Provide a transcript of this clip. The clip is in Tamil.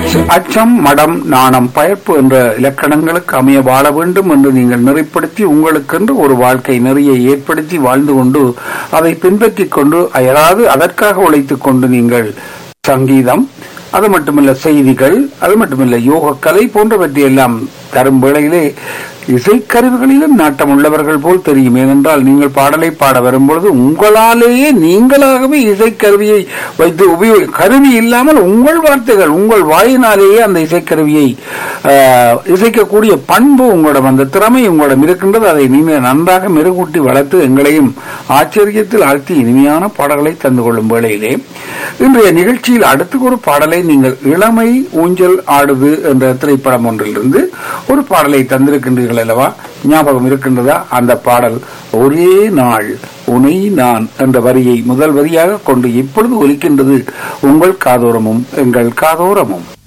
அச்ச- அச்சம் மடம் நாணம் பயப்பு என்ற இலக்கணங்களுக்கு அமைய வாழ வேண்டும் என்று நீங்கள் நெறிப்படுத்தி உங்களுக்கென்று ஒரு வாழ்க்கை நெறியை ஏற்படுத்தி வாழ்ந்து கொண்டு அதை பின்பற்றிக் கொண்டு அதாவது அதற்காக உழைத்துக் கொண்டு நீங்கள் சங்கீதம் அது மட்டுமல்ல செய்திகள் அது மட்டுமல்ல யோக கலை போன்றவற்றை எல்லாம் தரும் வேளையிலே இசைக்கருவிகளிலும் நாட்டம் உள்ளவர்கள் போல் தெரியும் ஏனென்றால் நீங்கள் பாடலை பாட வரும்பொழுது உங்களாலேயே நீங்களாகவே இசைக்கருவியை வைத்து உபயோக கருவி இல்லாமல் உங்கள் வார்த்தைகள் உங்கள் வாயினாலேயே அந்த இசைக்கருவியை ஆஹ், இசைக்கக்கூடிய பண்பு உங்களிடம் அந்த திறமை உங்களிடம் இருக்கின்றது அதை நீங்கள் நன்றாக மெருகூட்டி வளர்த்து எங்களையும் ஆச்சரியத்தில் ஆழ்த்தி இனிமையான பாடல்களை தந்து கொள்ளும் வேளையிலே இன்றைய நிகழ்ச்சியில் அடுத்து ஒரு பாடலை நீங்கள் இளமை ஊஞ்சல் ஆடுது என்ற திரைப்படம் ஒன்றிலிருந்து ஒரு பாடலை தந்திருக்கின்றீர்கள் அல்லவா ஞாபகம் இருக்கின்றதா அந்த பாடல் ஒரே நாள் உனை நான் என்ற வரியை முதல் வரியாக கொண்டு இப்பொழுது ஒலிக்கின்றது உங்கள் காதோரமும் எங்கள் காதோரமும்